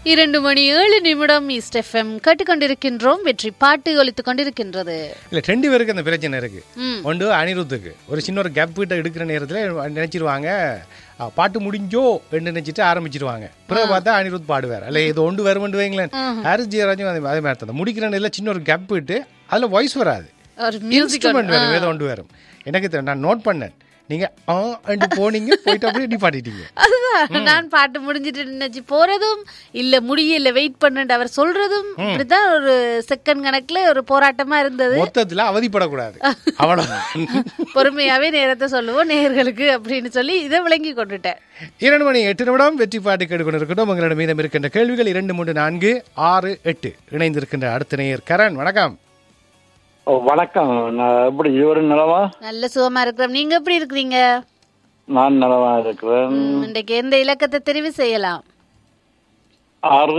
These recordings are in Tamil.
இரண்டு மணி ஏழு நிமிடம் ஈஸ்ட் எஃப்எம் கேட்டுக்கொண்டிருக்கின்றோம் வெற்றி பாட்டு ஒலித்துக் கொண்டிருக்கின்றது இல்ல ரெண்டு பேருக்கு அந்த பிரச்சனை இருக்கு ம். ஒன்று அனிருத்துக்கு ஒரு சின்ன ஒரு கேப் விட்டு எடுக்கிற நேரத்தில் நினைச்சிருவாங்க அஹ், பாட்டு முடிஞ்சோ என்று நினைச்சிட்டு ஆரம்பிச்சிருவாங்க பிறகு பார்த்தா அனிருத் பாடுவார் அல்ல இது ஒன்று வருமெண்டு வைங்களேன் ஹாரிஸ் ஜெயராஜும் அதே அதே மாதிரி தான் முடிக்கிற நேரத்தில் சின்ன ஒரு கேப் விட்டு அதில் வாய்ஸ் வராது ஒரு மியூசிக் இன்ஸ்ட்ருமெண்ட் வரும் ஏதோ ஒன்று வரும் எனக்கு தெரியல, நான் நோட் பண்ணேன் நீங்க ஆ அண்டு போனீங்க போயிட்டு அப்படியே நிப்பாட்டிட்டீங்க அதுதான் நான் பாட்டு முடிஞ்சிட்டு நினைச்சு போறதும் இல்ல முடியல வெயிட் பண்ணுட்டு அவர் சொல்றதும் இப்படிதான் ஒரு செகண்ட் கணக்குல ஒரு போராட்டமா இருந்தது மொத்தத்துல அவதிப்படக்கூடாது அவ்வளவுதான் பொறுமையாவே நேரத்தை சொல்லுவோம் நேயர்களுக்கு அப்படின்னு சொல்லி இதை விளங்கி கொண்டுட்டேன் இரண்டு மணி எட்டு நிமிடம் வெற்றி பாட்டு கேட்டுக்கொண்டு இருக்கட்டும் உங்களிடம் மீதம் இருக்கின்ற கேள்விகள் இரண்டு மூன்று நான்கு ஆறு எட்டு இணைந்திருக்கின்ற அடுத்த நேயர் கரண் வணக்கம் ஓ, வணக்கம் நான் எப்படி இவரு நலமா நல்ல சுகமா இருக்கிறோம் நீங்க எப்படி இருக்கிறீங்க நான் நலமா இருக்கிறேன் ம், இன்றைக்கு எந்த இலக்கத்தை தெரிவு செய்யலாம் ஆறு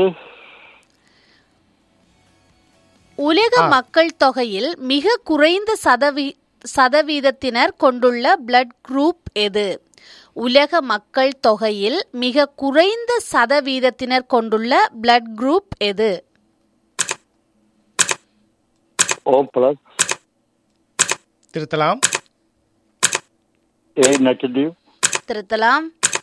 உலக மக்கள் தொகையில் மிக குறைந்த சதவீ சதவீதத்தினர் கொண்டுள்ள பிளட் குரூப் எது உலக மக்கள் தொகையில் மிக குறைந்த சதவீதத்தினர் கொண்டுள்ள பிளட் குரூப் எது ஓ பிளஸ் திருத்தலாம் ஏ நெகட்டிவ் திருத்தலாம்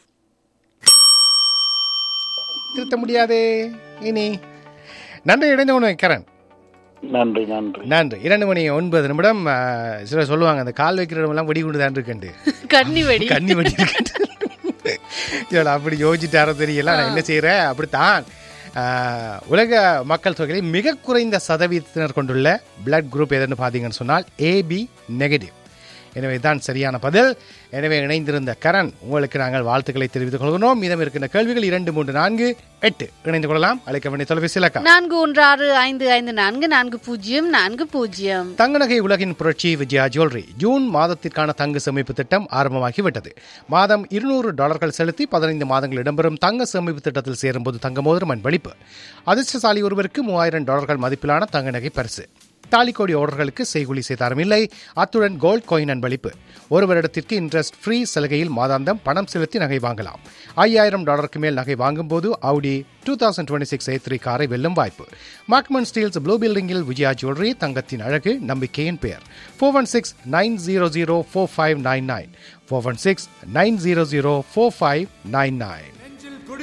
திருத்த முடியாதே இனி நன்றி இணைந்த உணவு கரண் நன்றி நன்றி நன்றி இரண்டு மணி ஒன்பது நிமிடம் ஆ, சிலர் சொல்லுவாங்க அந்த கால் வைக்கிற இடமெல்லாம் வெடிகுண்டு தான் இருக்குண்டு கன்னி வெடி கன்னி வெடி இருக்குண்டு இவள அப்படி யோசிச்சுட்டாரோ தெரியல நான் என்ன செய்கிறேன் அப்படித்தான் ஆ, உலக மக்கள் தொகையில் மிக குறைந்த சதவீதத்தினர் கொண்டுள்ள பிளட் குரூப் எதுன்னு பார்த்தீங்கன்னு சொன்னால் ஏபி நெகட்டிவ் எனவே தான் சரியான பதில் எனவே இணைந்திருந்த கரண் உங்களுக்கு நாங்கள் வாழ்த்துக்களை தெரிவித்துக் கொள்கிறோம் மீதம் இருக்கின்ற கேள்விகள் இரண்டு மூன்று நான்கு எட்டு இணைந்து கொள்ளலாம் அழைக்க வேண்டிய தொலைபேசி இலக்கம் நான்கு ஒன்று ஆறு ஐந்து ஐந்து நான்கு நான்கு பூஜ்ஜியம் நான்கு பூஜ்ஜியம் தங்க நகை உலகின் புரட்சி விஜயா ஜுவல்லரி ஜூன் மாதத்திற்கான தங்க சேமிப்பு திட்டம் ஆரம்பமாகிவிட்டது மாதம் இருநூறு டாலர்கள் செலுத்தி பதினைந்து மாதங்கள் இடம்பெறும் தங்க சேமிப்பு திட்டத்தில் சேரும்போது தங்க மோதிரம் அன்பளிப்பு அதிர்ஷ்டசாலி ஒருவருக்கு மூவாயிரம் டாலர்கள் மதிப்பிலான தங்க நகை பரிசு தாலிக்கோடி ஆர்டர்களுக்கு செய்குலி சேதாரம் இல்லை அத்துடன் கோல்ட் காயின் அன்பளிப்பு ஒரு வருடத்திற்கு இன்ட்ரெஸ்ட் ஃப்ரீ சலுகையில் மாதாந்தம் பணம் செலுத்தி நகை வாங்கலாம் ஐயாயிரம் டாலருக்கு மேல் நகை வாங்கும்போது Audi two thousand twenty six A three காரை வெல்லும் வாய்ப்பு மார்க்மன் ஸ்டீல்ஸ் ப்ளூ பில்டிங்கில் விஜயா ஜுவல்லரி தங்கத்தின் அழகு நம்பிக்கையின் பெயர் four one six nine zero zero four five nine nine four one six nine zero zero four five nine nine